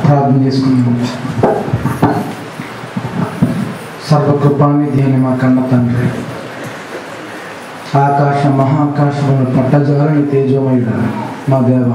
ప్రార్థన చేసుకుందాం సర్వకృపానిధి అని మా కన్న తండ్రి ఆకాశ మహాకాశమును పట్టజాలని తేజోమయుడ మా దేవ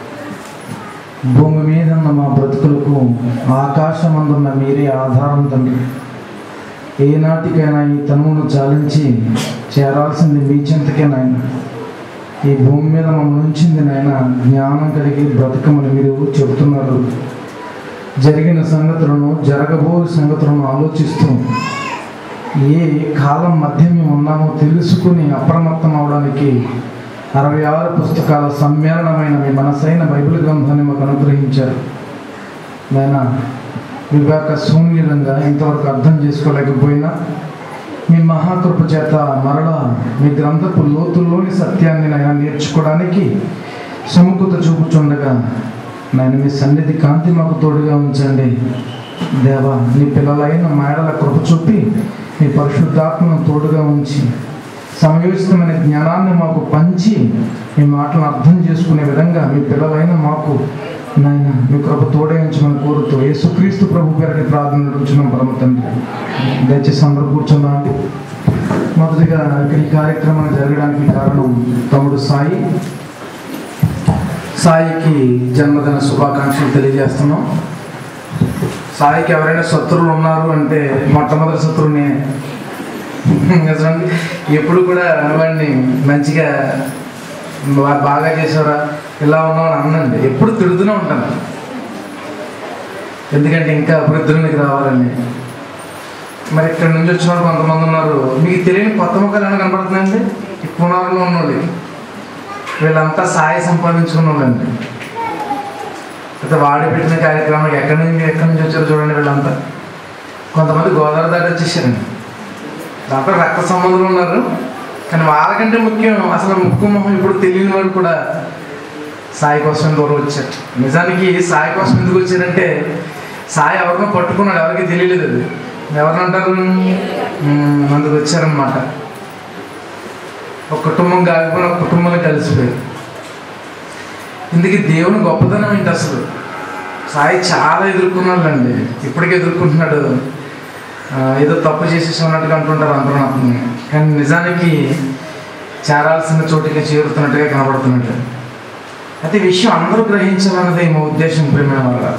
భూమి మీద ఉన్న మా బ్రతుకులకు ఆకాశమందున్న మీరే ఆధారం తండ్రి ఏనాటికైనా ఈ తనువును చాలించి చేరాల్సింది మీ చింతకే నాయన ఈ భూమి మీద మమ్మల్ని ఉంచింది నాయన జ్ఞానం కలిగి బ్రతకమని మీరు చెబుతున్నారు జరిగిన సంగతులను జరగబో సంగతులను ఆలోచిస్తూ ఏ కాలం మధ్య మేము ఉన్నామో తెలుసుకుని అప్రమత్తం అవడానికి అరవై ఆరు పుస్తకాల సమ్మేళనమైన మీ మనసైన బైబిల్ గ్రంథాన్ని మాకు అనుగ్రహించారు నాయన వివేక శూన్యులంగా ఇంతవరకు అర్థం చేసుకోలేకపోయినా మీ మహాకృప చేత మరలా మీ గ్రంథపు లోతుల్లోని సత్యాన్ని నాయన నేర్చుకోవడానికి సుముఖత చూపుచుండగా నాయన మీ సన్నిధి కాంతి మాకు తోడుగా ఉంచండి దేవా నీ పిల్లలైన మేడల కృప చూపి మీ పరిశుద్ధాత్మను తోడుగా ఉంచి సమయోచితమైన జ్ఞానాన్ని మాకు పంచి మీ మాటలను అర్థం చేసుకునే విధంగా మీ పిల్లలైన మాకు నాయన మీ కృప తోడేయించమని కోరుతూ యేసుక్రీస్తు ప్రభు పేరని ప్రార్థన నడుచున్నాం పరమ తండ్రి దయచేసి అందరూ కూర్చుందాం అండి మొదటిగా ఇక్కడ ఈ కార్యక్రమం జరగడానికి కారణం తమ్ముడు సాయి సాయికి జన్మదిన శుభాకాంక్షలు తెలియజేస్తున్నాం సాయికి ఎవరైనా శత్రువులు ఉన్నారు అంటే మొట్టమొదటి శత్రువుని నిజంగా ఎప్పుడు కూడా వాడిని మంచిగా బా- బాగా చేసారా ఇలా ఉన్నావు అని అన్నండి ఎప్పుడు తిడుతూనే ఉంటాను ఎందుకంటే ఇంకా అభివృద్ధిలోనికి రావాలని మరి ఇక్కడ నుంచి వచ్చిన వాళ్ళు కొంతమంది ఉన్నారు మీకు తెలియని కొత్త ముఖాలు ఏమైనా కనపడుతున్నాయండి ఈ పునారులో ఉన్న వాళ్ళు వీళ్ళంతా సాయి సంపాదించుకున్న వాళ్ళండి అయితే వాడి పెట్టిన కార్యక్రమం ఎక్కడి నుంచి ఎక్కడి నుంచి వచ్చారో చూడండి వీళ్ళంతా కొంతమంది గోదావరి దాటి వచ్చేసారండి దాంట్లో రక్త సంబంధులు ఉన్నారు కానీ వాళ్ళకంటే ముఖ్యం అసలు ముక్కు మొహం ఇప్పుడు తెలియని వాడు కూడా సాయి కోసం దూరం వచ్చారు నిజానికి సాయి కోసం ఎందుకు వచ్చారంటే సాయి ఎవరినో పట్టుకున్నాడు ఎవరికి తెలియలేదు అది ఎవరిని అంటారు మ్మ్, అందుకు వచ్చారనమాట ఒక కుటుంబం కాకపోయినా ఒక కుటుంబంలో కలిసిపోయారు ఇందుకే దేవుని గొప్పతనం ఏంటి అసలు సాయి చాలా ఎదుర్కొన్నాడండి ఇప్పటికే ఎదుర్కొంటున్నాడు ఆ, ఏదో తప్పు చేసేసి ఉన్నట్టుగా అంటుంటారు అందరూ నాకు కానీ నిజానికి చేరాల్సిన చోటికి చేరుతున్నట్టుగా కనబడుతున్నట్టు అయితే ఈ విషయం అందరూ గ్రహించాలన్నది మా ఉద్దేశం ప్రేమైన వాళ్ళ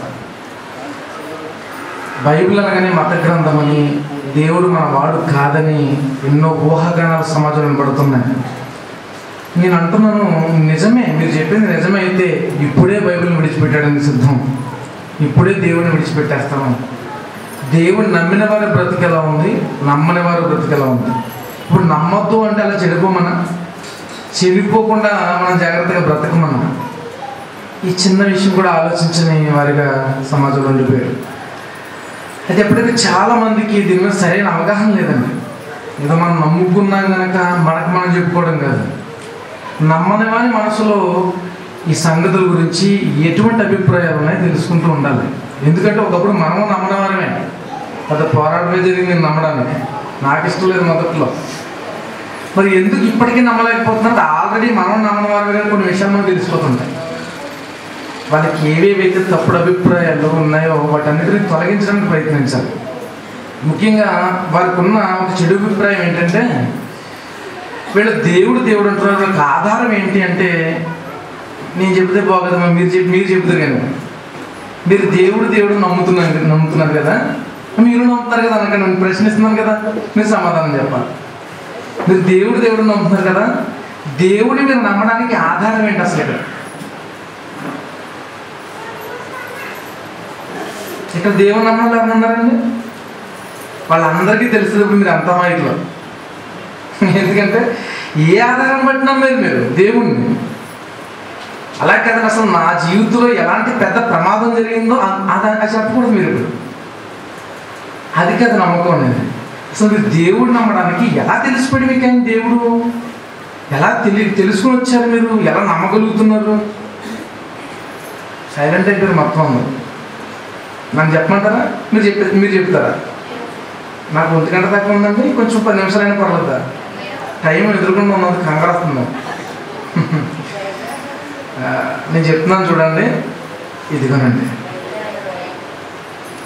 బైబిల్ అనగానే మత గ్రంథం అని దేవుడు మన వాడు కాదని ఎన్నో ఊహాగానాలు సమాజంలో వినబడుతున్నాయి నేను అంటున్నాను నిజమే మీరు చెప్పింది నిజమే అయితే ఇప్పుడే బైబిల్ని విడిచిపెట్టడానికి సిద్ధం ఇప్పుడే దేవుడిని విడిచిపెట్టేస్తాము దేవుడు నమ్మిన వారి బ్రతికి ఎలా ఉంది నమ్మని వారి బ్రతికి ఎలా ఉంది ఇప్పుడు నమ్మొద్దు అంటే అలా చెడిపోమన్నా చెడిపోకుండా మనం జాగ్రత్తగా బ్రతకమన్నా ఈ చిన్న విషయం కూడా ఆలోచించని వారిగా సమాజంలో ఉండిపోయారు అయితే ఎప్పుడైతే చాలా మందికి దీని మీద సరైన అవగాహన లేదండి ఏదో మనం నమ్ముకున్నాం కనుక మనకు మనం చెప్పుకోవడం కాదు నమ్మని వాని మనసులో ఈ సంగతుల గురించి ఎటువంటి అభిప్రాయాలు ఉన్నాయో తెలుసుకుంటూ ఉండాలి ఎందుకంటే ఒకప్పుడు మనము నమ్మని వారమే పెద్ద పోరాటమే జరిగింది నేను నమ్మడానికి నాకు ఇష్టం లేదు మొదట్లో మరి ఎందుకు ఇప్పటికీ నమ్మలేకపోతున్నారు ఆల్రెడీ మనం నమ్మని వారు కానీ కొన్ని విషయాలు మనకు తెలిసిపోతుంటాయి వాళ్ళకి ఏవేవైతే తప్పుడు అభిప్రాయాలు ఉన్నాయో వాటన్నిటిని తొలగించడానికి ప్రయత్నించాలి ముఖ్యంగా వారికి ఉన్న ఒక చెడు అభిప్రాయం ఏంటంటే వీళ్ళు దేవుడు దేవుడు అంటున్నారు వీళ్ళకి ఆధారం ఏంటి అంటే నేను చెబితే బాగోదమ్మా మీరు చెప్పి మీరు చెబుతారు కానీ మీరు దేవుడు దేవుడు నమ్ముతున్నారు నమ్ముతున్నారు కదా మీరు నమ్ముతారు కదా అనక నేను ప్రశ్నిస్తున్నాను కదా మీరు సమాధానం చెప్పాలి మీరు దేవుడు దేవుడు నమ్ముతున్నారు కదా దేవుడిని మీరు నమ్మడానికి ఆధారం ఏంటి అసలు ఇక్కడ ఇక్కడ దేవుని నమ్మడం ఎవరు ఉన్నారండి వాళ్ళందరికీ తెలిసేటప్పుడు మీరు అంత మైట్లో ఎందుకంటే ఏ ఆధారం బట్టి నమ్మేది మీరు దేవుణ్ణి అలా కదా అసలు నా జీవితంలో ఎలాంటి పెద్ద ప్రమాదం జరిగిందో అ- అది అది చెప్పకూడదు మీరు ఇప్పుడు అది కదా నమ్మకం అనేది అసలు మీరు దేవుడు నమ్మడానికి ఎలా తెలిసిపోయి మీకు ఆయన దేవుడు ఎలా తెలి తెలుసుకుని వచ్చారు మీరు ఎలా నమ్మగలుగుతున్నారు సైలెంట్ అయిపోయారు మొత్తం అందరూ నన్ను చెప్పమంటారా మీరు చెప్పే మీరు చెప్తారా నాకు ఒంటి గంట దాకా ఉందండి కొంచెం పది నిమిషాలైనా పర్లేదా టైం ఎదురుకుండా ఉన్నది కంగారుస్తుంది ఆ, నేను చెప్తున్నాను చూడండి ఇదిగోనండి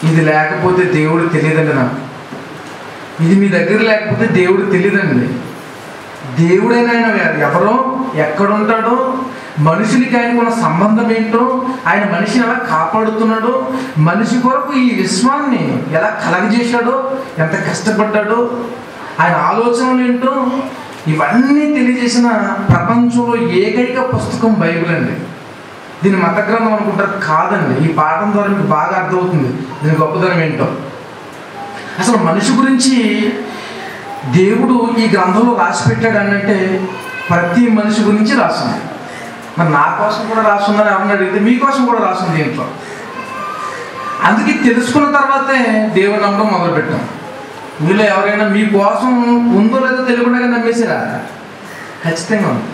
ఇది లేకపోతే దేవుడు తెలియదండి నాకు ఇది మీ దగ్గర లేకపోతే దేవుడు తెలియదండి దేవుడైన ఆయన ఎవరో ఎక్కడుంటాడో మనుషులకి ఆయనకున్న సంబంధం ఏంటో ఆయన మనిషిని ఎలా కాపాడుతున్నాడో మనిషి కొరకు ఈ విశ్వాన్ని ఎలా కలగజేశాడో ఎంత కష్టపడ్డాడో ఆయన ఆలోచనలు ఏంటో ఇవన్నీ తెలియజేసిన ప్రపంచంలో ఏకైక పుస్తకం బైబిల్ అండి దీని మత గ్రంథం అనుకుంటారు కాదండి ఈ పాఠం ద్వారా మీకు బాగా అర్థమవుతుంది దీని గొప్పదనం ఏంటో అసలు మనిషి గురించి దేవుడు ఈ గ్రంథంలో రాసి పెట్టాడు అనంటే ప్రతి మనిషి గురించి రాసింది మరి నా కోసం కూడా రాసిందని ఎవరిని అడిగితే మీకోసం కూడా రాసింది దీంట్లో అందుకే తెలుసుకున్న తర్వాతే దేవుడు నమ్మడం మొదలుపెట్టాం మీలో ఎవరైనా మీకోసం ఉందో లేదో తెలియకుండా నమ్మేసిరా ఖచ్చితంగా ఉంది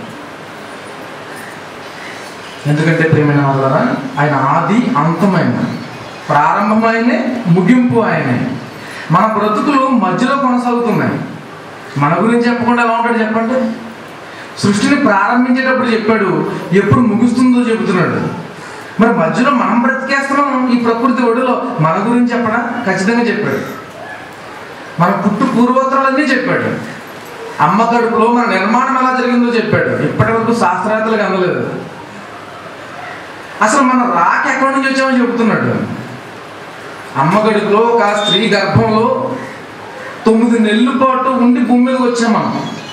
ఎందుకంటే ప్రేమైన వాళ్ళ ఆయన ఆది అంతమైన ప్రారంభమైన ముగింపు ఆయనే మన బ్రతుకులు మధ్యలో కొనసాగుతున్నాయి మన గురించి చెప్పకుండా ఎలా ఉంటాడు చెప్పండి సృష్టిని ప్రారంభించేటప్పుడు చెప్పాడు ఎప్పుడు ముగుస్తుందో చెబుతున్నాడు మరి మధ్యలో మనం బ్రతికేస్తున్నాం ఈ ప్రకృతి ఒడిలో మన గురించి చెప్పడా ఖచ్చితంగా చెప్పాడు మన పుట్టు పూర్వోత్తరాలన్నీ చెప్పాడు అమ్మ కడుపులో మన నిర్మాణం ఎలా జరిగిందో చెప్పాడు ఇప్పటి వరకు శాస్త్రవేత్తలకు అందలేదు అసలు మన రాక ఎక్కడి నుంచి వచ్చామో చెబుతున్నాడు అమ్మ గడుపులో ఒక స్త్రీ గర్భంలో తొమ్మిది నెలల పాటు ఉండి భూమి మీదకి వచ్చాం మనం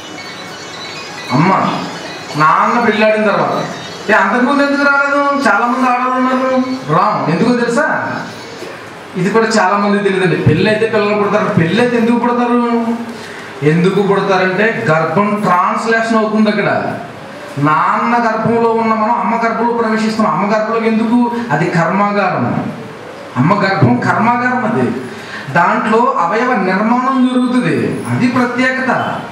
అమ్మ నాన్న పెళ్ళాడిన తర్వాత ఏ అంతకుముందు ఎందుకు రాలేదు చాలా మంది ఆడవాళ్ళు ఉన్నారు రామ్ ఎందుకో తెలుసా ఇది కూడా చాలా మంది తెలియదండి పెళ్ళి అయితే పిల్లలు పుడతారు పెళ్ళి అయితే ఎందుకు పుడతారు ఎందుకు పుడతారంటే గర్భం ట్రాన్స్లేషన్ అవుతుంది అక్కడ నాన్న గర్భంలో ఉన్న మనం అమ్మ గర్భంలో ప్రవేశిస్తున్నాం అమ్మ గర్భంలోకి ఎందుకు అది కర్మాగారం అమ్మ గర్భం కర్మాగారం అది దాంట్లో అవయవ నిర్మాణం జరుగుతుంది అది ప్రత్యేకత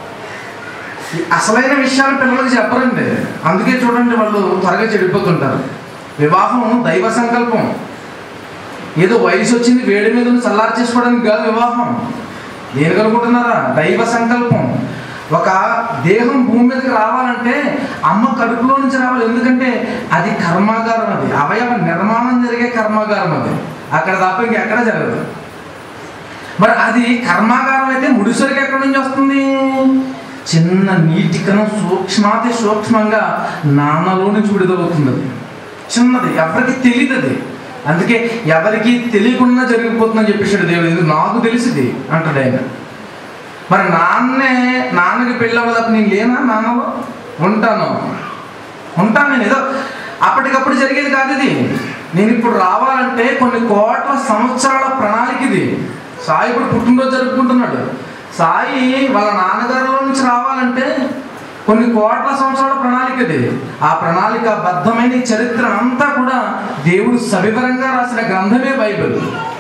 ఈ అసలైన విషయాలు పిల్లలకు చెప్పరండి అందుకే చూడండి వాళ్ళు త్వరగా చెడిపోతుంటారు వివాహం దైవ సంకల్పం ఏదో వయసు వచ్చింది వేడి మీద ఉన్న చల్లారు చేసుకోవడానికి కాదు వివాహం దేనికి అనుకుంటున్నారా దైవ సంకల్పం ఒక దేహం భూమి మీదకి రావాలంటే అమ్మ కడుపులో నుంచి రావాలి ఎందుకంటే అది కర్మాగారం అది అవయవ నిర్మాణం జరిగే కర్మాగారం అది అక్కడ తప్ప ఇంకెక్కడ జరగదు మరి అది కర్మాగారం అయితే ముడిసరికి ఎక్కడి నుంచి వస్తుంది చిన్న నీటి కణం సూక్ష్మాతి సూక్ష్మంగా నాన్నలో నుంచి విడుదలవుతుంది అది చిన్నది ఎవరికి తెలియదు అది అందుకే ఎవరికి తెలియకుండా జరిగిపోతుందని చెప్పేసాడు దేవుడు ఇది నాకు తెలిసింది అంటాడు ఆయన మరి నాన్నే నాన్నకి పెళ్ళి అవ్వదు నేను లేనా నాన్నలో ఉంటాను ఉంటాను నేను ఏదో అప్పటికప్పుడు జరిగేది కాదు ఇది నేను ఇప్పుడు రావాలంటే కొన్ని కోట్ల సంవత్సరాల ప్రణాళిక ఇది సాయి ఇప్పుడు పుట్టినరోజు జరుపుకుంటున్నాడు సాయి వాళ్ళ నాన్నగారిలో నుంచి రావాలంటే కొన్ని కోట్ల సంవత్సరాల ప్రణాళిక ఇది ఆ ప్రణాళిక బద్ధమైన ఈ చరిత్ర అంతా కూడా దేవుడు సవివరంగా రాసిన గ్రంథమే బైబిల్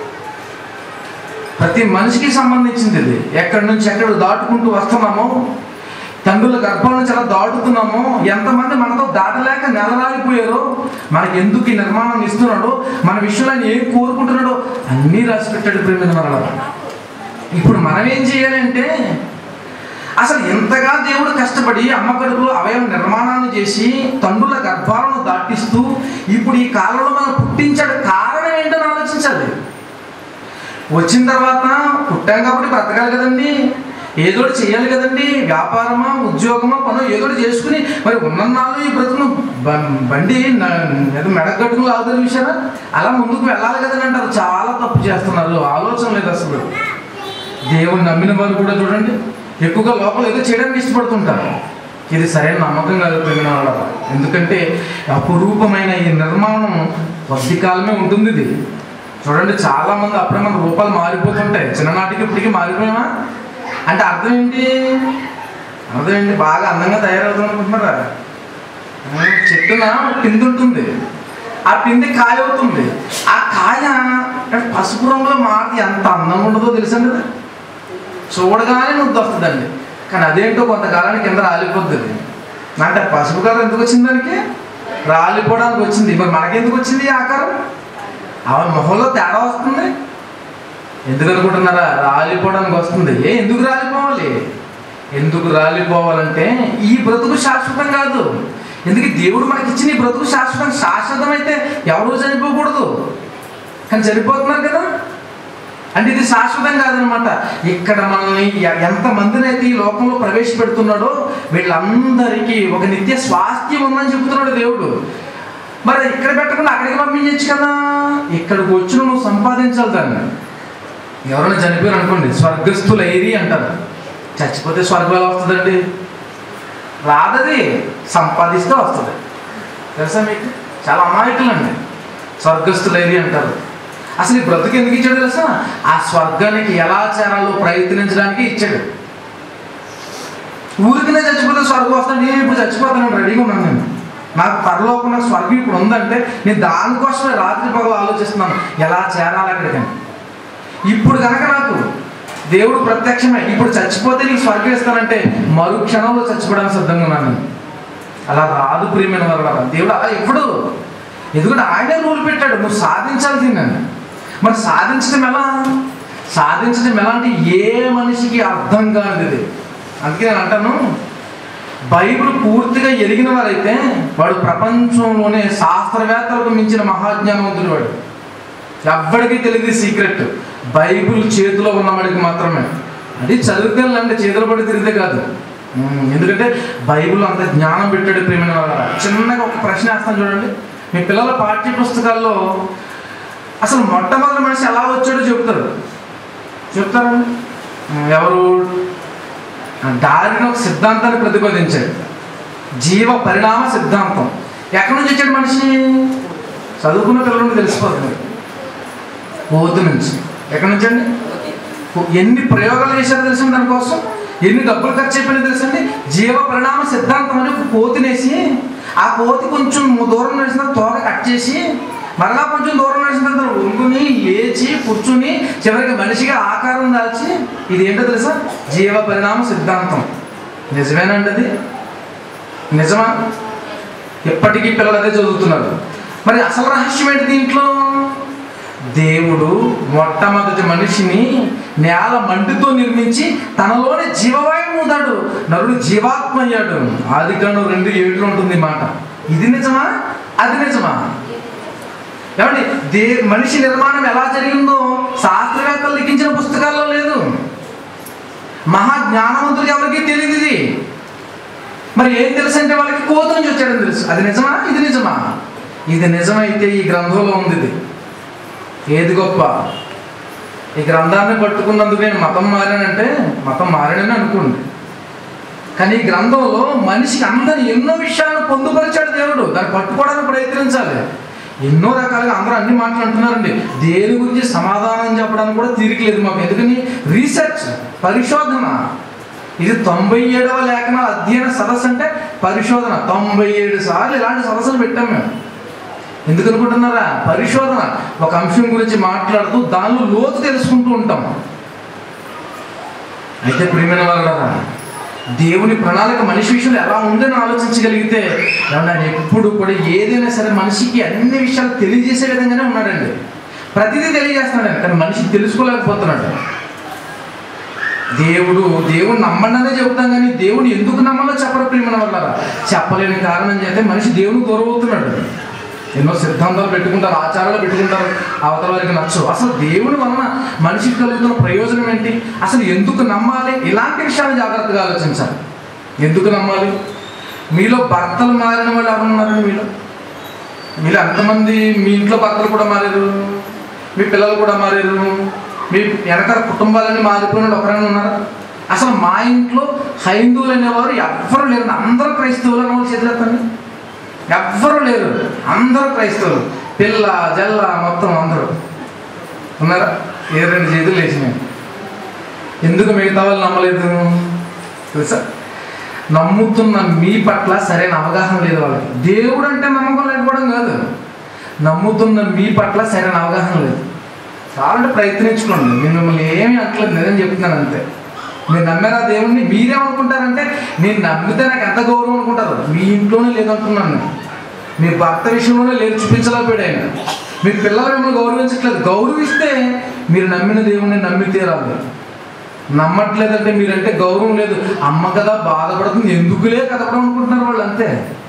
ప్రతి మనిషికి సంబంధించింది ఇది ఎక్కడి నుంచి ఎక్కడ దాటుకుంటూ వస్తున్నామో తండ్రుల గర్భం నుంచి ఎలా దాటుతున్నామో ఎంతమంది మనతో దాటలేక నెలరాలిపోయారో మనకి ఎందుకు ఈ నిర్మాణం ఇస్తున్నాడో మన విషయంలో ఆయన ఏం కోరుకుంటున్నాడో అన్నీ రాసి పెట్టాడు ప్రేమ మరల ఇప్పుడు మనం ఏం చేయాలంటే అసలు ఎంతగా దేవుడు కష్టపడి అమ్మ కడుపులో అవయవ నిర్మాణాన్ని చేసి తండ్రుల గర్భాలను దాటిస్తూ ఇప్పుడు ఈ కాలంలో మనం పుట్టించాడు కారణం ఏంటని ఆలోచించాలి వచ్చిన తర్వాత పుట్టాం కాబట్టి బ్రతకాలి కదండి ఏదో ఒకటి చేయాలి కదండి వ్యాపారమా ఉద్యోగమా పనో ఏదో ఒకటి చేసుకుని మరి ఉన్నన్నాళ్ళు ఈ బ్రతుకును బ- బండి న- ఏదో మెడగట్టుకుని లాగుతారు విషయారా అలా ముందుకు వెళ్ళాలి కదని అంటారు చాలా తప్పు చేస్తున్నారు ఆలోచన లేదు అసలు దేవుని నమ్మిన వారు కూడా చూడండి ఎక్కువగా లోపల ఏదో చేయడానికి ఇష్టపడుతుంటారు ఇది సరైన నమ్మకం కాదు ప్రేమిన వాళ్ళ ఎందుకంటే అపురూపమైన ఈ నిర్మాణం కొద్ది కాలమే ఉంటుంది ఇది చూడండి చాలా మంది అప్పుడే మన రూపాలు మారిపోతుంటాయి చిన్ననాటికి ఇప్పటికీ మారిపోయామా అంటే అర్థం ఏంటి అర్థం ఏంటి బాగా అందంగా తయారవుతుంది అనుకుంటున్నారా ఆ, చెట్టున పిండి ఉంటుంది ఆ పిండి కాయ అవుతుంది ఆ కాయ పసుపు రంగులో మారి ఎంత అందంగా ఉండదో తెలుసా కదా చూడగానే ముద్ద వస్తుందండి కానీ అదేంటో కొంతకాలానికి కింద రాలిపోద్ది అది. అంటే పసుపు కలర్ ఎందుకు వచ్చింది దానికి రాలిపోవడానికి వచ్చింది మరి మనకెందుకు వచ్చింది ఈ ఆకారం ఆమె మొహంలో తేడా వస్తుంది ఎందుకు అనుకుంటున్నారా రాలిపోవడానికి వస్తుంది ఏ ఎందుకు రాలిపోవాలి ఎందుకు రాలిపోవాలంటే ఈ బ్రతుకు శాశ్వతం కాదు ఎందుకు దేవుడు మనకి ఇచ్చిన ఈ బ్రతుకు శాశ్వతం శాశ్వతం అయితే ఎవరు చనిపోకూడదు కానీ చనిపోతున్నారు కదా అంటే ఇది శాశ్వతం కాదనమాట ఇక్కడ మనల్ని ఎ- ఎంతమందిని అయితే ఈ లోకంలో ప్రవేశపెడుతున్నాడో వీళ్ళందరికీ ఒక నిత్య స్వాస్థ్యం ఉందని చెబుతున్నాడు దేవుడు మరి ఇక్కడ పెట్టకుండా అక్కడికి పంపించచ్చు కదా ఇక్కడికి వచ్చి నువ్వు సంపాదించాలి దాన్ని ఎవరైనా చనిపోయారు అనుకోండి స్వర్గస్థులు ఐరి అంటారు చచ్చిపోతే స్వర్గం ఎలా వస్తుందండి రాదది సంపాదిస్తే వస్తుంది తెలుసా మీకు చాలా అమాయకులండి స్వర్గస్థులు ఐరి అంటారు అసలు ఈ బ్రతుకు ఎందుకు ఇచ్చాడు తెలుసా ఆ స్వర్గానికి ఎలా చేరాలో ప్రయత్నించడానికి ఇచ్చాడు ఊరికినే చచ్చిపోతే స్వర్గం వస్తాను నేను ఇప్పుడు చచ్చిపోతాను రెడీగా ఉన్నాను నేను నాకు పరలోకంలో స్వర్గం ఇప్పుడు ఉందంటే నేను దానికోసమే రాత్రి పగలు ఆలోచిస్తున్నాను ఎలా చేరాలి అక్కడికని ఇప్పుడు కనుక నాకు దేవుడు ప్రత్యక్షమే ఇప్పుడు చచ్చిపోతే నీకు స్వర్గం ఇస్తానంటే మరు క్షణంలో చచ్చిపోవడానికి సిద్ధంగా ఉన్నాను నేను. అలా రాదు ప్రియమైన వారు దేవుడు అలా ఇవ్వడు ఎందుకంటే ఆయనే రూల్ పెట్టాడు నువ్వు సాధించాలి దీన్ని మరి సాధించడం ఎలా సాధించడం ఎలా అంటే ఏ మనిషికి అర్థం కానిది అందుకే నేను అంటాను బైబిల్ పూర్తిగా ఎరిగిన వారైతే వాడు ప్రపంచంలోనే శాస్త్రవేత్తలకు మించిన మహాజ్ఞానవంతుడు వాడు ఎవ్వడికి తెలియదు సీక్రెట్ బైబిల్ చేతిలో ఉన్నవాడికి మాత్రమే అది చదివితే అంటే చేతులు పడి తిరిగితే కాదు ఉమ్, ఎందుకంటే బైబిల్ అంత జ్ఞానం పెట్టాడు ప్రేమైన వాళ్ళ చిన్నగా ఒక ప్రశ్న వేస్తాను చూడండి మీ పిల్లల పాఠ్య పుస్తకాల్లో అసలు మొట్టమొదటి మనిషి ఎలా వచ్చాడో చెప్తారు చెప్తారండి ఉమ్, ఎవరు దారిని ఒక సిద్ధాంతాన్ని ప్రతిపాదించాడు జీవ పరిణామ సిద్ధాంతం ఎక్కడి నుంచి వచ్చాడు మనిషి చదువుకున్న పిల్లల నుండి తెలిసిపోతుంది పోతు నుంచి ఎక్కడి నుంచి అండి ఎన్ని ప్రయోగాలు చేశారో తెలుసు దానికోసం ఎన్ని డబ్బులు ఖర్చు అయిపోయినా తెలుసండి జీవ పరిణామ సిద్ధాంతం అని ఒక కోతినేసి ఆ కోతి కొంచెం దూరం నడిచిన తర్వాత తోక కట్ చేసి మరలా కొంచెం దూరం నడిచిన తర్వాత వంగుని లేచి కూర్చుని చివరికి మనిషిగా ఆకారం దాల్చి ఇది ఏంటో తెలుసా జీవ పరిణామ సిద్ధాంతం నిజమేనండి అది నిజమా ఎప్పటికీ పిల్లలు అదే చదువుతున్నారు మరి అసలు రహస్యం ఏంటి దీంట్లో దేవుడు మొట్టమొదటి మనిషిని నేల మంటితో నిర్మించి తనలోనే జీవవాయువు ఊదాడు నరుడు జీవాత్మ అయ్యాడు ఆది కాండం రెండు ఏడులో ఉంటుంది ఈ మాట ఇది నిజమా అది నిజమా ఏమండి దే మనిషి నిర్మాణం ఎలా జరిగిందో శాస్త్రవేత్తలు లిఖించిన పుస్తకాల్లో లేదు మహా జ్ఞానవంతులకు ఎవరికి తెలియదు ఇది మరి ఏం తెలుసు అంటే వాళ్ళకి కోత నుంచి వచ్చాడని తెలుసు అది నిజమా ఇది నిజమా ఇది నిజమైతే ఈ గ్రంథంలో ఉంది ఇది ఏది గొప్ప ఈ గ్రంథాన్ని పట్టుకున్నందుకు నేను మతం మారానంటే మతం మారానని అనుకోండి కానీ ఈ గ్రంథంలో మనిషికి అందరి ఎన్నో విషయాలను పొందుపరిచాడు దేవుడు దాన్ని పట్టుకోవడానికి ప్రయత్నించాలి ఎన్నో రకాలుగా అందరూ అన్ని మాటలు అంటున్నారండి దేని గురించి సమాధానం చెప్పడానికి కూడా తీరికలేదు మాకు ఎందుకని రీసెర్చ్ పరిశోధన ఇది తొంభై ఏడవ లేఖనాల అధ్యయన సదస్సు అంటే పరిశోధన తొంభై ఏడు సార్లు ఇలాంటి సదస్సులు పెట్టాం మేము ఎందుకు అనుకుంటున్నారా పరిశోధన ఒక అంశం గురించి మాట్లాడుతూ దానిలో లోతు తెలుసుకుంటూ ఉంటాం అయితే ప్రియమైన వాళ్ళరా దేవుని ప్రణాళిక మనిషి విషయంలో ఎలా ఉందని ఆలోచించగలిగితే ఏమన్నా ఆయన ఎప్పుడు కూడా ఏదైనా సరే మనిషికి అన్ని విషయాలు తెలియజేసే విధంగానే ఉన్నాడండి ప్రతిదీ తెలియజేస్తున్నాడు ఆయన కానీ మనిషి తెలుసుకోలేకపోతున్నాడు దేవుడు దేవుడు నమ్మండి చెబుతాం కానీ దేవుడు ఎందుకు నమ్మాలో చెప్పరు ప్రియమైన వల్ల చెప్పలేని కారణం చేస్తే మనిషి దేవుని దూరం అవుతున్నాడు ఎన్నో సిద్ధాంతాలు పెట్టుకుంటారు ఆచారాలు పెట్టుకుంటారు అవతల వారికి నచ్చవు అసలు దేవుని వలన మనిషికి కలుగుతున్న ప్రయోజనం ఏంటి అసలు ఎందుకు నమ్మాలి ఇలాంటి విషయాలు జాగ్రత్తగా ఆలోచించాలి ఎందుకు నమ్మాలి మీలో భర్తలు మారిన వాళ్ళు ఎవరు ఉన్నారండి మీలో మీరు ఎంతమంది మీ ఇంట్లో భర్తలు కూడా మారారు మీ పిల్లలు కూడా మారారు మీ వెనకాల కుటుంబాలన్నీ మారిపోయిన వాళ్ళు ఒకరైనా ఉన్నారా అసలు మా ఇంట్లో హైందువులు అనేవారు ఎవ్వరు లేరు అందరూ క్రైస్తవులు అనే వాళ్ళు చేతులెత్తండి ఎవ్వరు లేరు అందరూ క్రైస్తవులు పిల్ల జల్ల మొత్తం అందరూ ఉన్నారా ఏ రెండు చేతులు వేసినాయి ఎందుకు మిగతా వాళ్ళు నమ్మలేదు తెలుసా నమ్ముతున్న మీ పట్ల సరైన అవగాహన లేదు వాళ్ళకి దేవుడు అంటే నమ్మకం లేకపోవడం కాదు నమ్ముతున్న మీ పట్ల సరైన అవగాహన లేదు కావాలంటే ప్రయత్నించుకోండి నేను మిమ్మల్ని ఏమీ అంటలేదు నిజం చెప్తున్నాను అంతే మీరు నమ్మారా దేవుణ్ణి మీరేమనుకుంటారంటే నేను నమ్మితే నాకు ఎంత గౌరవం అనుకుంటారు మీ ఇంట్లోనే లేదంటున్నాను నేను. మీ భర్త విషయంలోనే లేదు చూపించలేకపోయాడు ఆయన మీ పిల్లలు మిమ్మల్ని గౌరవించట్లేదు గౌరవిస్తే మీరు నమ్మిన దేవుణ్ణి నమ్మి తీరాలి నమ్మట్లేదంటే మీరంటే గౌరవం లేదు అమ్మ కదా బాధపడుతుంది ఎందుకులే కదపడం అనుకుంటున్నారు వాళ్ళు అంతే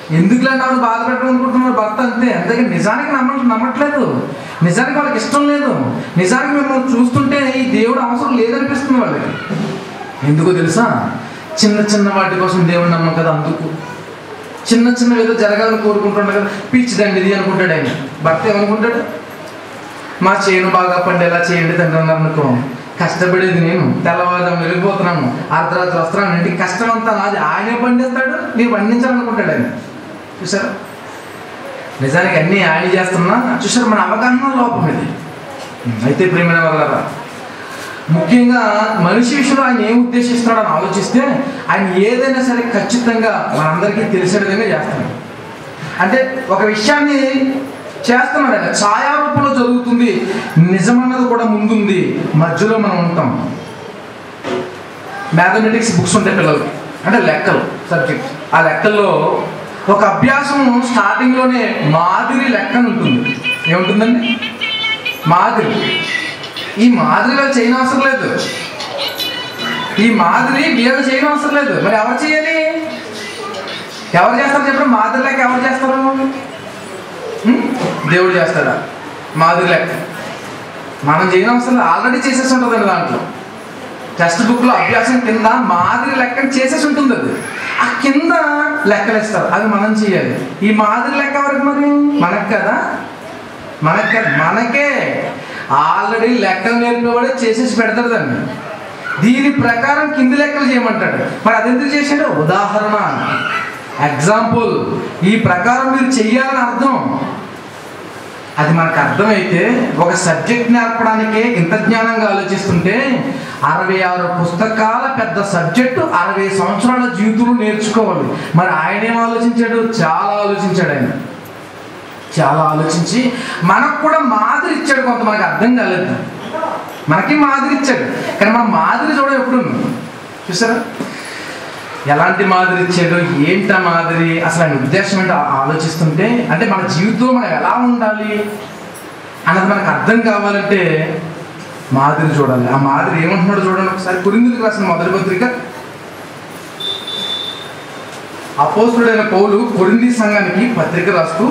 ఎందుకులేండి ఆవిడ బాధ పెట్టడం అనుకుంటున్నారు భర్త అంతే అంతే నిజానికి నమ్మ నమ్మట్లేదు నిజానికి వాళ్ళకి ఇష్టం లేదు నిజానికి మిమ్మల్ని చూస్తుంటే ఈ దేవుడు అవసరం లేదనిపిస్తుంది వాళ్ళకి ఎందుకో తెలుసా చిన్న చిన్న వాటి కోసం దేవుడు నమ్మం కదా అందుకు చిన్న చిన్న ఏదో జరగాలని కోరుకుంటున్నాడు కదా పిచ్చిదండి ఇది అనుకుంటాడు ఆయన భర్త ఏమనుకుంటాడు మా చేను బాగా పండేలా చేయండి తండ్రి అన్నారు అనుకో కష్టపడేది నేను తెల్లవారుజాము వెళ్ళిపోతున్నాను అర్ధరాత్రి వస్తున్నాను ఇంటికి కష్టం అంతా నాది ఆయనే పండిస్తాడు నేను పండించాలనుకుంటాడు ఆయన చూసారా నిజానికి అన్నీ ఆయన చేస్తున్నా చూసారు మన అవగాహన లోపం ఇది అయితే ప్రేమైన వల్ల ముఖ్యంగా మనిషి విషయంలో ఆయన ఏం ఉద్దేశిస్తున్నాడని ఆలోచిస్తే ఆయన ఏదైనా సరే ఖచ్చితంగా మనందరికీ తెలిసే విధంగా చేస్తాడు అంటే ఒక విషయాన్ని చేస్తున్నాడు ఆయన ఛాయారూపంలో జరుగుతుంది నిజమన్నది కూడా ముందుంది మధ్యలో మనం ఉంటాం మ్యాథమెటిక్స్ బుక్స్ ఉంటాయి పిల్లలకి అంటే లెక్కలు సబ్జెక్ట్ ఆ లెక్కల్లో ఒక అభ్యాసం స్టార్టింగ్లోనే మాదిరి లెక్క అని ఉంటుంది ఏముంటుందండి మాదిరి ఈ మాదిరి వాళ్ళు చేయని అవసరం లేదు ఈ మాదిరి వీళ్ళు చేయని అవసరం లేదు మరి ఎవరు చేయాలి ఎవరు చేస్తారు చెప్పండి మాదిరి లెక్క ఎవరు చేస్తారు ఉం? దేవుడు చేస్తాడా మాదిరి లెక్క మనం చేయని అవసరం లేదు ఆల్రెడీ చేసేసి ఉంటుందండి దాంట్లో టెక్స్ట్ బుక్లో అభ్యాసం కింద మాదిరి లెక్కను చేసేసి ఉంటుంది అది ఆ కింద లెక్కలు ఇస్తారు అది మనం చేయాలి ఈ మాదిరి లెక్క వరకు మరి మనకు కదా మనకి కదా మనకే ఆల్రెడీ లెక్కలు నేర్పేవాడే చేసేసి పెడతాడు దాన్ని దీని ప్రకారం కింది లెక్కలు చేయమంటాడు మరి అదెందుకు చేశాడు ఉదాహరణ ఎగ్జాంపుల్ ఈ ప్రకారం మీరు చెయ్యాలని అర్థం అది మనకు అర్థమైతే ఒక సబ్జెక్ట్ నేర్పడానికే ఇంత జ్ఞానంగా ఆలోచిస్తుంటే అరవై ఆరు పుస్తకాల పెద్ద సబ్జెక్టు అరవై సంవత్సరాల జీవితంలో నేర్చుకోవాలి మరి ఆయన ఏం ఆలోచించాడు చాలా ఆలోచించాడు ఆయన చాలా ఆలోచించి మనకు కూడా మాదిరి ఇచ్చాడు కొంత మనకు అర్థం కాలేదు మనకి మాదిరి ఇచ్చాడు కానీ మనం మాదిరి చూడం ఎప్పుడు చూసారా ఎలాంటి మాదిరి ఇచ్చాడు ఏంట మాదిరి అసలు ఆయన ఉద్దేశం ఏంటో ఆ- ఆలోచిస్తుంటే అంటే మన జీవితంలో మనం ఎలా ఉండాలి అన్నది మనకు అర్థం కావాలంటే మాదిరి చూడాలి ఆ మాదిరి ఏమంటున్నాడు చూడండి ఒకసారి కురిందులకు రాసిన మొదటి పత్రిక అపోసుడైన పౌలు కొరింది సంఘానికి పత్రిక రాస్తూ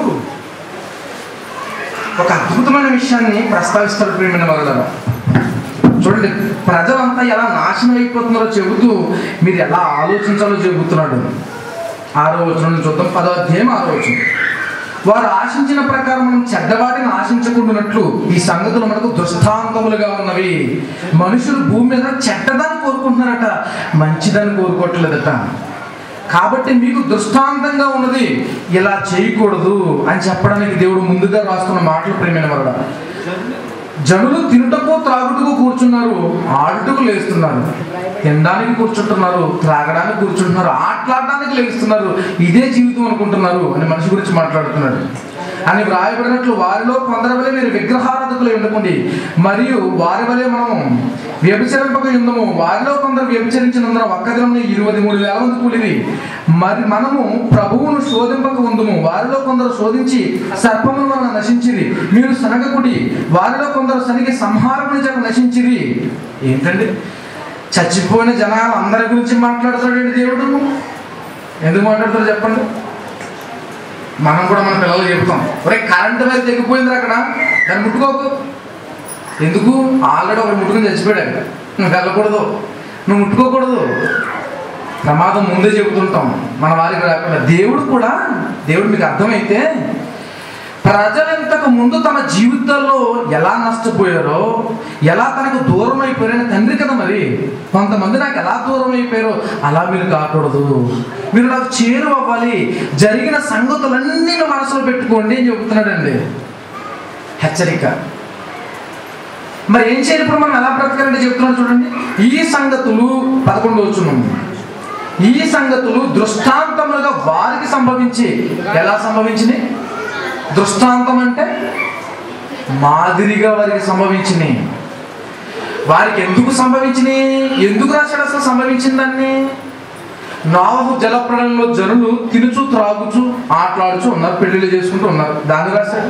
ఒక అద్భుతమైన విషయాన్ని ప్రస్తావిస్తాడు ప్రేమైన వాళ్ళ చూడండి ప్రజలంతా ఎలా నాశనం అయిపోతున్నారో చెబుతూ మీరు ఎలా ఆలోచించాలో చెబుతున్నాడు ఆరో వచనం నుంచి చూద్దాం పదో అధ్యాయం ఆరో వచనం వారు ఆశించిన ప్రకారం మనం చెడ్డవాటిని ఆశించకుండానట్లు ఈ సంగతులు మనకు దృష్టాంతములుగా ఉన్నవి మనుషులు భూమి మీద చెడ్డదాన్ని కోరుకుంటున్నారట మంచిదాన్ని కోరుకోవట్లేదట కాబట్టి మీకు దృష్టాంతంగా ఉన్నది ఇలా చేయకూడదు అని చెప్పడానికి దేవుడు ముందుగా రాస్తున్న మాటలు ప్రేమైన వల్ల జనులు తినుటకు త్రాగుటకు కూర్చున్నారు ఆడుటకు లేస్తున్నారు తినడానికి కూర్చుంటున్నారు త్రాగడానికి కూర్చుంటున్నారు ఆటలాడడానికి లేస్తున్నారు ఇదే జీవితం అనుకుంటున్నారు అని మనిషి గురించి మాట్లాడుతున్నాడు అని వ్రాయబడినట్లు వారిలో కొందరి వలె మీరు విగ్రహారాధకులై ఉండకండి మరియు వారి వలె మనం వ్యభిచరింపక ఉందము వారిలో కొందరు వ్యభిచరించినందున ఒక్క దినం ఇరవై మూడు వేల మంది కూలిరి మరి మనము ప్రభువును శోధింపక ఉందము వారిలో కొందరు శోధించి సర్పముల వలన నశించిరి మీరు సనగకుడి వారిలో కొందరు సనిగి సంహారముని చేత నశించిరి ఏంటండి చచ్చిపోయిన జనాలు అందరి గురించి మాట్లాడుతాడండి దేవుడు ఎందుకు మాట్లాడతారు చెప్పండి మనం కూడా మన పిల్లలు చెప్తాం ఒరే కరెంటు మీద తెగిపోయింది అక్కడ దాన్ని ముట్టుకోకు ఎందుకు ఆల్రెడీ ఒకటి ముట్టుకుని చచ్చిపోయాడు నువ్వు వెళ్ళకూడదు నువ్వు ముట్టుకోకూడదు ప్రమాదం ముందే చెబుతుంటాం మన వారికి రాకుండా దేవుడు కూడా దేవుడు మీకు అర్థమైతే ప్రజలు ఇంతకు ముందు తమ జీవితాల్లో ఎలా నష్టపోయారో ఎలా తనకు దూరం అయిపోయారని తండ్రి కదా మరి కొంతమంది నాకు ఎలా దూరం అయిపోయారో అలా మీరు కాకూడదు మీరు నాకు చేరు అవ్వాలి జరిగిన సంగతులన్నీ మీ మనసులో పెట్టుకోండి అని చెబుతున్నాడండి హెచ్చరిక మరి ఏం చేయాలి ఇప్పుడు మనం ఎలా బ్రతకాలంటే చెప్తున్నాడు చూడండి ఈ సంగతులు పదకొండు వచ్చున్నాం ఈ సంగతులు దృష్టాంతములుగా వారికి సంభవించి ఎలా సంభవించినాయి దృష్టాంతం అంటే మాదిరిగా వారికి సంభవించినాయి వారికి ఎందుకు సంభవించినాయి ఎందుకు రాశాడు అసలు సంభవించిందాన్ని నావహు జలప్రళయంలో జనులు తినుచు త్రాగుచు ఆటలాడుచు ఉన్నారు పెళ్లిళ్ళు చేసుకుంటూ ఉన్నారు దాన్ని రాశాడు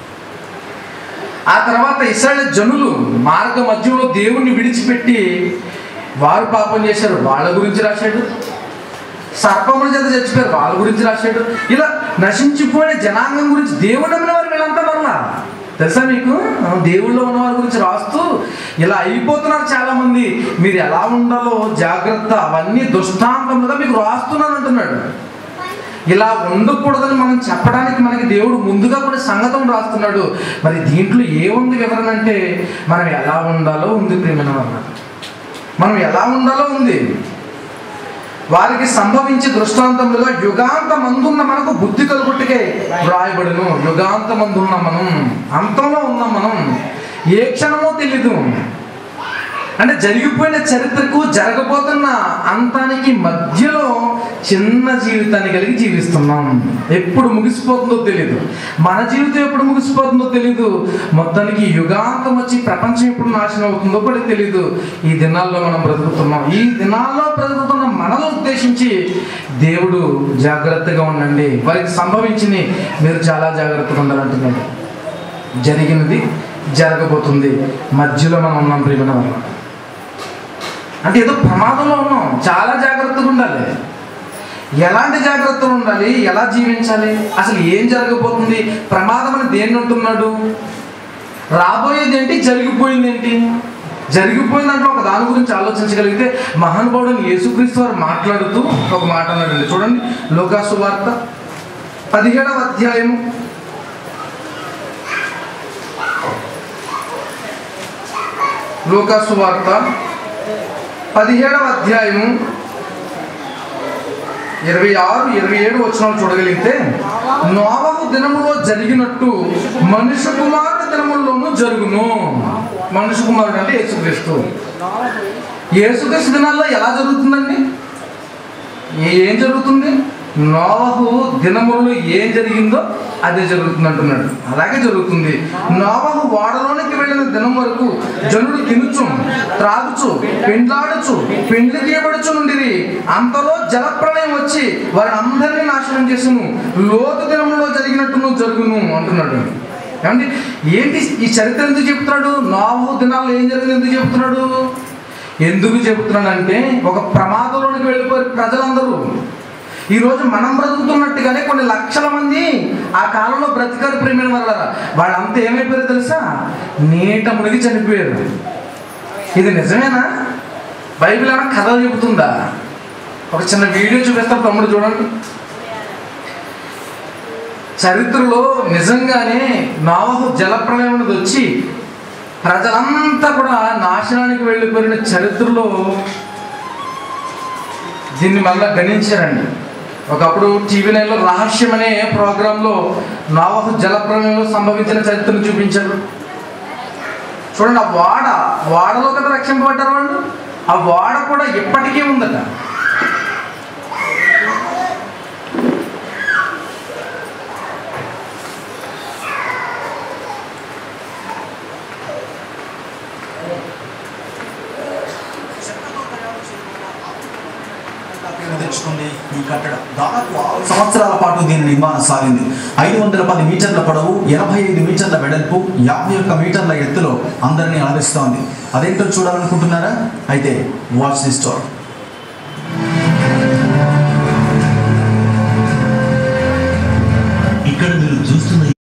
ఆ తర్వాత ఇస్రాయల్ జనులు మార్గ మధ్యంలో దేవుణ్ణి విడిచిపెట్టి వారు పాపం చేశారు వాళ్ళ గురించి రాశాడు సర్పముల చేత చచ్చిపోయారు వాళ్ళ గురించి రాశాడు ఇలా నశించిపోయిన జనాంగం గురించి దేవుడు నమ్మిన వారు వీళ్ళంతా మరలా తెలుసా మీకు ఆ, దేవుళ్ళో ఉన్న వారి గురించి రాస్తూ ఇలా అయిపోతున్నారు చాలా మంది మీరు ఎలా ఉండాలో జాగ్రత్త అవన్నీ దృష్టాంతములుగా మీకు రాస్తున్నాను అంటున్నాడు ఇలా ఉండకూడదని మనం చెప్పడానికి మనకి దేవుడు ముందుగా కూడా సంగతం రాస్తున్నాడు మరి దీంట్లో ఏముంది వివరణ అంటే మనం ఎలా ఉండాలో ఉంది ప్రేమైన వల్ల మనం ఎలా ఉండాలో ఉంది వారికి సంభవించే దృష్టాంతములుగా యుగాంత మందున్న మనకు బుద్ధి కలుగుట్టుకే వ్రాయబడును యుగాంత మందున్న మనం అంతంలో ఉన్నాం మనం ఏ క్షణమో తెలీదు అంటే జరిగిపోయిన చరిత్రకు జరగబోతున్న అంతానికి మధ్యలో చిన్న జీవితాన్ని కలిగి జీవిస్తున్నాం ఎప్పుడు ముగిసిపోతుందో తెలియదు మన జీవితం ఎప్పుడు ముగిసిపోతుందో తెలియదు మొత్తానికి యుగాంతం వచ్చి ప్రపంచం ఎప్పుడు నాశనం అవుతుందో కూడా తెలియదు ఈ దినాల్లో మనం బ్రతుకుతున్నాం ఈ దినాల్లో బ్రతుకుతున్న మనల్ని ఉద్దేశించి దేవుడు జాగ్రత్తగా ఉండండి వారికి సంభవించింది మీరు చాలా జాగ్రత్తగా ఉండాలంటున్నాడు జరిగినది జరగబోతుంది మధ్యలో మనం ఉన్నాం ప్రియమైన వల్ల అంటే ఏదో ప్రమాదంలో ఉన్నాం చాలా జాగ్రత్తగా ఉండాలి ఎలాంటి జాగ్రత్తలు ఉండాలి ఎలా జీవించాలి అసలు ఏం జరగబోతుంది ప్రమాదం అని దేన్ని ఉంటున్నాడు రాబోయేది ఏంటి జరిగిపోయింది ఏంటి జరిగిపోయిన దాంట్లో ఒక దాని గురించి ఆలోచించగలిగితే మహానుభావుడు యేసుక్రీస్తు వారు మాట్లాడుతూ ఒక మాట అన్నాడండి చూడండి లోకాసు వార్త పదిహేడవ అధ్యాయము లోకాసు వార్త పదిహేడవ అధ్యాయము ఇరవై ఆరు ఇరవై ఏడు వచ్చిన చూడగలిగితే నోవహు దినములో జరిగినట్టు మనుష్య కుమారుడు దినముల్లోనూ జరుగును మనుష్య కుమారుడు అంటే యేసుక్రీస్తు యేసుక్రీస్తు దినాల్లో ఎలా జరుగుతుందండి ఏ- ఏం జరుగుతుంది నోవహు దినములలో ఏం జరిగిందో అదే జరుగుతుంది అంటున్నాడు అలాగే జరుగుతుంది నోవహు వాడలోనికి వెళ్ళిన దినం వరకు జనుడు తినుచు త్రాగుచు పెండ్లాడుచు పెండ్లి తీయబడుచు నుండిరి అంతలో జలప్రళయం వచ్చి వారిని అందరినీ నాశనం చేసును లోతు దినములో జరిగినట్టును జరుగును అంటున్నాడు ఏమండి ఏంటి ఈ చరిత్ర ఎందుకు చెప్తున్నాడు నోవహు దినాల్లో ఏం జరిగింది ఎందుకు చెప్తున్నాడు ఎందుకు చెబుతున్నానంటే ఒక ప్రమాదంలోనికి వెళ్ళిపోయారు ప్రజలందరూ ఈరోజు మనం బ్రతుకుతున్నట్టుగానే కొన్ని లక్షల మంది ఆ కాలంలో బ్రతికారు ప్రేమైన వల్ల వాళ్ళంతా ఏమైపోయారు తెలుసా నీట మునిగి చనిపోయారు ఇది నిజమేనా బైబిల్ ఏమైనా కథలు చెబుతుందా ఒక చిన్న వీడియో చూపిస్తాం తమ్ముడు చూడండి చరిత్రలో నిజంగానే నావహు జలప్రలయం అనేది వచ్చి ప్రజలంతా కూడా నాశనానికి వెళ్ళిపోయిన చరిత్రలో దీన్ని మళ్ళా గణించారండి ఒకప్పుడు టీవీ నైన్లో రహస్యం అనే ప్రోగ్రాంలో నావహు జలప్రలయంలో సంభవించిన చరిత్రను చూపించారు చూడండి ఆ వాడ వాడలో కదా రక్షింపబడ్డారు వాళ్ళు ఆ వాడ కూడా ఇప్పటికీ ఉందట పేరు తెచ్చుకుంది ఈ కట్టడం దాదాపు ఆరు సంవత్సరాల పాటు దీని నిర్మాణం సాగింది ఐదు వందల పది మీటర్ల పొడవు ఎనభై ఐదు మీటర్ల వెడల్పు యాభై ఒక్క మీటర్ల ఎత్తులో అందరినీ అలరిస్తోంది అదేంటో చూడాలనుకుంటున్నారా అయితే వాచ్ ది స్టోర్ ఇక్కడ మీరు చూస్తున్న